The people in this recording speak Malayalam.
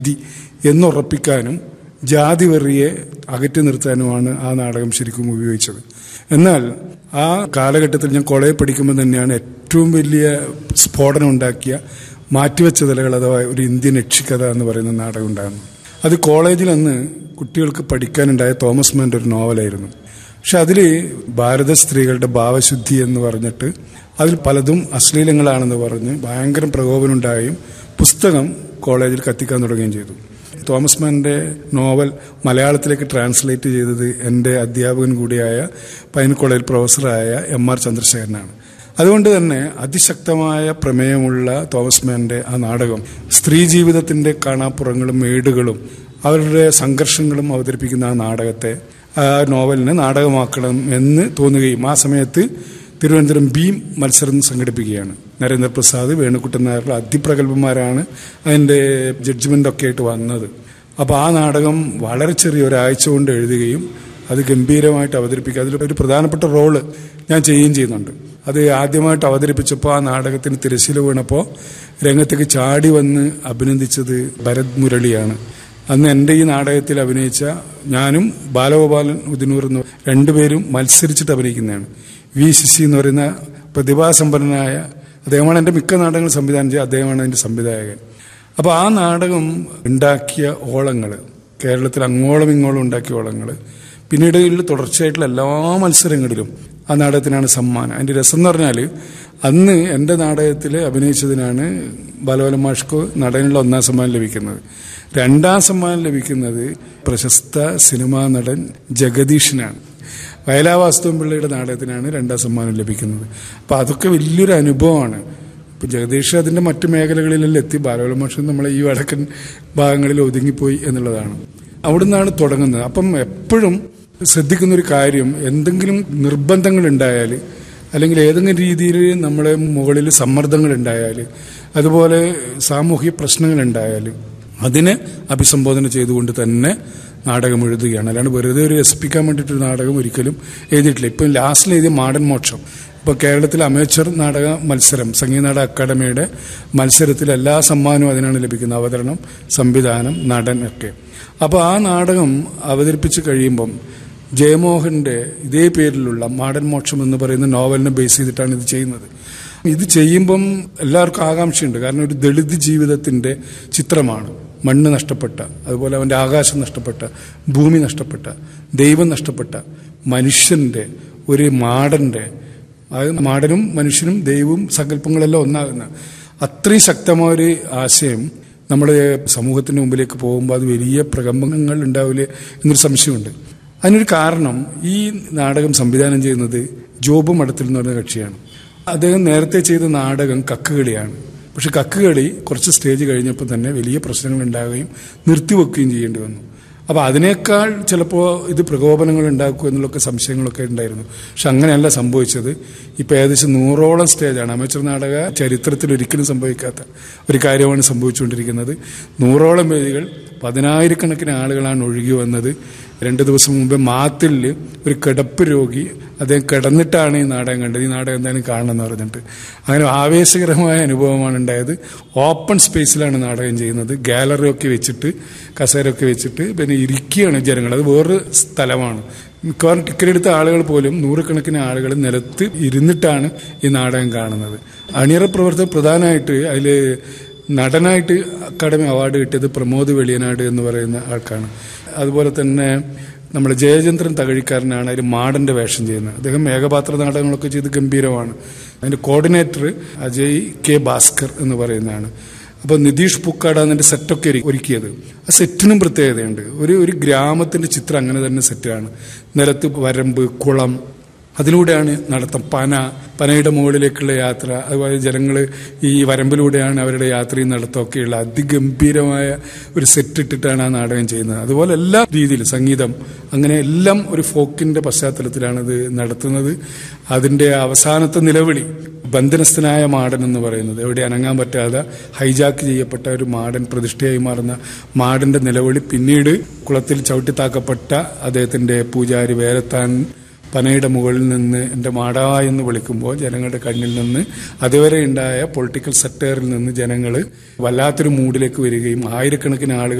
ജാതി എന്നുറപ്പിക്കാനും ജാതി വെറിയെ അകറ്റി നിർത്താനുമാണ് ആ നാടകം ശരിക്കും ഉപയോഗിച്ചത് എന്നാൽ ആ കാലഘട്ടത്തിൽ ഞാൻ കോളേജിൽ പഠിക്കുമ്പോൾ തന്നെയാണ് ഏറ്റവും വലിയ സ്ഫോടനം ഉണ്ടാക്കിയ മാറ്റിവെച്ച തലകൾ അഥവാ ഒരു ഇന്ത്യൻ യക്ഷിക്കഥ എന്ന് പറയുന്ന നാടകം ഉണ്ടാകുന്നു അത് കോളേജിൽ അന്ന് കുട്ടികൾക്ക് പഠിക്കാനുണ്ടായ തോമസ് മാൻ്റെ ഒരു നോവലായിരുന്നു പക്ഷെ അതിൽ ഭാരത സ്ത്രീകളുടെ ഭാവശുദ്ധി എന്ന് പറഞ്ഞിട്ട് അതിൽ പലതും അശ്ലീലങ്ങളാണെന്ന് പറഞ്ഞ് ഭയങ്കര പ്രകോപനമുണ്ടായും പുസ്തകം കോളേജിൽ കത്തിക്കാൻ തുടങ്ങുകയും ചെയ്തു തോമസ് മാൻ്റെ നോവൽ മലയാളത്തിലേക്ക് ട്രാൻസ്ലേറ്റ് ചെയ്തത് എൻ്റെ അധ്യാപകൻ കൂടിയായ പൈൻ കോളേജിൽ പ്രൊഫസറായ എം ആർ ചന്ദ്രശേഖരനാണ് അതുകൊണ്ട് തന്നെ അതിശക്തമായ പ്രമേയമുള്ള തോമസ് മാൻ്റെ ആ നാടകം സ്ത്രീ ജീവിതത്തിൻ്റെ കാണാപ്പുറങ്ങളും ഏടുകളും അവരുടെ സംഘർഷങ്ങളും അവതരിപ്പിക്കുന്ന ആ നാടകത്തെ ആ നോവലിനെ നാടകമാക്കണം എന്ന് തോന്നുകയും ആ സമയത്ത് തിരുവനന്തപുരം ബീം മത്സരം സംഘടിപ്പിക്കുകയാണ് നരേന്ദ്രപ്രസാദ് വേണുക്കുട്ടൻ നായർ അതിപ്രഗത്ഭന്മാരാണ് അതിൻ്റെ ജഡ്ജ്മെൻ്റൊക്കെ ആയിട്ട് വന്നത് അപ്പോൾ ആ നാടകം വളരെ ചെറിയ ഒരാഴ്ച കൊണ്ട് എഴുതുകയും അത് ഗംഭീരമായിട്ട് അവതരിപ്പിക്കുക അതിൽ ഒരു പ്രധാനപ്പെട്ട റോള് ഞാൻ ചെയ്യുകയും ചെയ്യുന്നുണ്ട് അത് ആദ്യമായിട്ട് അവതരിപ്പിച്ചപ്പോൾ ആ നാടകത്തിന് തിരശ്ശീല വീണപ്പോൾ രംഗത്തേക്ക് ചാടി വന്ന് അഭിനന്ദിച്ചത് ഭരത് മുരളിയാണ് അന്ന് എൻ്റെ ഈ നാടകത്തിൽ അഭിനയിച്ച ഞാനും ബാലഗോപാലൻ ഉദിനൂർ എന്ന് രണ്ടുപേരും മത്സരിച്ചിട്ട് അഭിനയിക്കുന്നതാണ് വി ശശി എന്ന് പറയുന്ന പ്രതിഭാസമ്പന്നനായ അദ്ദേഹമാണ് എൻ്റെ മിക്ക നാടകങ്ങൾ സംവിധാനം ചെയ്യുക അദ്ദേഹമാണ് അതിൻ്റെ സംവിധായകൻ അപ്പോൾ ആ നാടകം ഉണ്ടാക്കിയ ഓളങ്ങൾ കേരളത്തിൽ അങ്ങോളം ഇങ്ങോളം ഉണ്ടാക്കിയ ഓളങ്ങൾ പിന്നീട് ഇതിൽ തുടർച്ചയായിട്ടുള്ള എല്ലാ മത്സരങ്ങളിലും ആ നാടകത്തിനാണ് സമ്മാനം അതിൻ്റെ രസം എന്ന് പറഞ്ഞാൽ അന്ന് എൻ്റെ നാടകത്തിൽ അഭിനയിച്ചതിനാണ് ബാലബലം മാഷ്കോ നടനുള്ള ഒന്നാം സമ്മാനം ലഭിക്കുന്നത് രണ്ടാം സമ്മാനം ലഭിക്കുന്നത് പ്രശസ്ത സിനിമാ നടൻ ജഗദീഷിനാണ് വയലാവാസ്തവം പിള്ളയുടെ നാടകത്തിനാണ് രണ്ടാം സമ്മാനം ലഭിക്കുന്നത് അപ്പോൾ അതൊക്കെ വലിയൊരു അനുഭവമാണ് ഇപ്പം ജഗദീഷ് അതിൻ്റെ മറ്റു മേഖലകളിലെല്ലാം എത്തി ബാലബലം മാഷ് നമ്മളെ ഈ വടക്കൻ ഭാഗങ്ങളിൽ ഒതുങ്ങിപ്പോയി എന്നുള്ളതാണ് അവിടുന്നാണ് തുടങ്ങുന്നത് അപ്പം എപ്പോഴും ശ്രദ്ധിക്കുന്ന ഒരു കാര്യം എന്തെങ്കിലും നിർബന്ധങ്ങൾ ഉണ്ടായാൽ അല്ലെങ്കിൽ ഏതെങ്കിലും രീതിയിൽ നമ്മളെ മുകളിൽ സമ്മർദ്ദങ്ങൾ ഉണ്ടായാൽ അതുപോലെ സാമൂഹിക പ്രശ്നങ്ങൾ ഉണ്ടായാൽ അതിനെ അഭിസംബോധന ചെയ്തുകൊണ്ട് തന്നെ നാടകം എഴുതുകയാണ് അല്ലാണ്ട് വെറുതെ ഒരു രസിപ്പിക്കാൻ വേണ്ടിയിട്ടൊരു നാടകം ഒരിക്കലും എഴുതിയിട്ടില്ല ഇപ്പം ലാസ്റ്റിൽ എഴുതിയ മാടൻ മോക്ഷം ഇപ്പോൾ കേരളത്തിലെ അമേച്ചർ നാടക മത്സരം സംഗീത നാടക അക്കാദമിയുടെ മത്സരത്തിൽ എല്ലാ സമ്മാനവും അതിനാണ് ലഭിക്കുന്നത് അവതരണം സംവിധാനം നടൻ ഒക്കെ അപ്പോൾ ആ നാടകം അവതരിപ്പിച്ച് കഴിയുമ്പം ജയമോഹന്റെ ഇതേ പേരിലുള്ള മാടൻ മോക്ഷം എന്ന് പറയുന്ന നോവലിനെ ബേസ് ചെയ്തിട്ടാണ് ഇത് ചെയ്യുന്നത് ഇത് ചെയ്യുമ്പം എല്ലാവർക്കും ആകാംക്ഷയുണ്ട് കാരണം ഒരു ദളിത് ജീവിതത്തിന്റെ ചിത്രമാണ് മണ്ണ് നഷ്ടപ്പെട്ട അതുപോലെ അവന്റെ ആകാശം നഷ്ടപ്പെട്ട ഭൂമി നഷ്ടപ്പെട്ട ദൈവം നഷ്ടപ്പെട്ട മനുഷ്യന്റെ ഒരു മാടന്റെ അതായത് മാടനും മനുഷ്യനും ദൈവവും സങ്കല്പങ്ങളെല്ലാം ഒന്നാകുന്ന അത്രയും ശക്തമായ ഒരു ആശയം നമ്മുടെ സമൂഹത്തിന്റെ മുമ്പിലേക്ക് പോകുമ്പോൾ അത് വലിയ പ്രകമ്പങ്ങൾ ഉണ്ടാവില്ലേ എന്നൊരു സംശയമുണ്ട് അതിനൊരു കാരണം ഈ നാടകം സംവിധാനം ചെയ്യുന്നത് ജോബ് മഠത്തിൽ എന്ന് പറയുന്ന കക്ഷിയാണ് അദ്ദേഹം നേരത്തെ ചെയ്ത നാടകം കക്കുകളിയാണ് പക്ഷെ കക്കുകളി കുറച്ച് സ്റ്റേജ് കഴിഞ്ഞപ്പോൾ തന്നെ വലിയ പ്രശ്നങ്ങൾ ഉണ്ടാവുകയും നിർത്തിവെക്കുകയും ചെയ്യേണ്ടി വന്നു അപ്പോൾ അതിനേക്കാൾ ചിലപ്പോൾ ഇത് പ്രകോപനങ്ങൾ ഉണ്ടാക്കും എന്നുള്ളൊക്കെ സംശയങ്ങളൊക്കെ ഉണ്ടായിരുന്നു പക്ഷെ അങ്ങനെയല്ല സംഭവിച്ചത് ഇപ്പോൾ ഏകദേശം നൂറോളം സ്റ്റേജാണ് അമേച്ചർ നാടക ചരിത്രത്തിൽ ഒരിക്കലും സംഭവിക്കാത്ത ഒരു കാര്യമാണ് സംഭവിച്ചുകൊണ്ടിരിക്കുന്നത് നൂറോളം വേദികൾ പതിനായിരക്കണക്കിന് ആളുകളാണ് ഒഴുകി വന്നത് രണ്ട് ദിവസം മുമ്പ് മാത്തില് ഒരു കിടപ്പ് രോഗി അദ്ദേഹം കിടന്നിട്ടാണ് ഈ നാടകം കണ്ടത് ഈ നാടകം എന്തായാലും കാണണം എന്ന് പറഞ്ഞിട്ട് അങ്ങനെ ആവേശകരമായ അനുഭവമാണ് ഉണ്ടായത് ഓപ്പൺ സ്പേസിലാണ് നാടകം ചെയ്യുന്നത് ഗാലറി ഒക്കെ വെച്ചിട്ട് കസേരയൊക്കെ വെച്ചിട്ട് പിന്നെ ഇരിക്കുകയാണ് ജനങ്ങൾ അത് വേറൊരു സ്ഥലമാണ് മിക്കവാറും ടിക്കറ്റ് എടുത്ത ആളുകൾ പോലും നൂറുകണക്കിന് ആളുകൾ നിലത്ത് ഇരുന്നിട്ടാണ് ഈ നാടകം കാണുന്നത് അണിയറ പ്രവർത്തകർ പ്രധാനമായിട്ട് അതിൽ നടനായിട്ട് അക്കാദമി അവാർഡ് കിട്ടിയത് പ്രമോദ് വെളിയനാട് എന്ന് പറയുന്ന ആൾക്കാണ് അതുപോലെ തന്നെ നമ്മുടെ ജയചന്ദ്രൻ തകഴിക്കാരനാണ് അതിൽ മാടന്റെ വേഷം ചെയ്യുന്നത് അദ്ദേഹം ഏകപാത്ര നാടകങ്ങളൊക്കെ ചെയ്ത് ഗംഭീരമാണ് അതിന്റെ കോർഡിനേറ്റർ അജയ് കെ ഭാസ്കർ എന്ന് പറയുന്നതാണ് അപ്പോൾ നിതീഷ് പുക്കാടാണ് അതിന്റെ സെറ്റൊക്കെ ഒരുക്കിയത് ആ സെറ്റിനും പ്രത്യേകതയുണ്ട് ഒരു ഒരു ഗ്രാമത്തിന്റെ ചിത്രം അങ്ങനെ തന്നെ സെറ്റാണ് നിലത്ത് വരമ്പ് കുളം അതിലൂടെയാണ് നടത്തം പന പനയുടെ മുകളിലേക്കുള്ള യാത്ര അതുപോലെ ജനങ്ങൾ ഈ വരമ്പിലൂടെയാണ് അവരുടെ യാത്രയും നടത്തമൊക്കെയുള്ള അതിഗംഭീരമായ ഒരു സെറ്റ് ഇട്ടിട്ടാണ് ആ നാടകം ചെയ്യുന്നത് അതുപോലെ എല്ലാ രീതിയിലും സംഗീതം അങ്ങനെ എല്ലാം ഒരു ഫോക്കിന്റെ പശ്ചാത്തലത്തിലാണ് ഇത് നടത്തുന്നത് അതിന്റെ അവസാനത്തെ നിലവിളി ബന്ധനസ്ഥനായ മാടൻ എന്ന് പറയുന്നത് എവിടെ അനങ്ങാൻ പറ്റാതെ ഹൈജാക്ക് ചെയ്യപ്പെട്ട ഒരു മാടൻ പ്രതിഷ്ഠയായി മാറുന്ന മാടന്റെ നിലവിളി പിന്നീട് കുളത്തിൽ ചവിട്ടിത്താക്കപ്പെട്ട അദ്ദേഹത്തിന്റെ പൂജാരി വേലത്താൻ പനയുടെ മുകളിൽ നിന്ന് എൻ്റെ മാടാ എന്ന് വിളിക്കുമ്പോൾ ജനങ്ങളുടെ കണ്ണിൽ നിന്ന് അതുവരെ ഉണ്ടായ പൊളിറ്റിക്കൽ സെക്ടറിൽ നിന്ന് ജനങ്ങൾ വല്ലാത്തൊരു മൂഡിലേക്ക് വരികയും ആയിരക്കണക്കിന് ആളുകൾ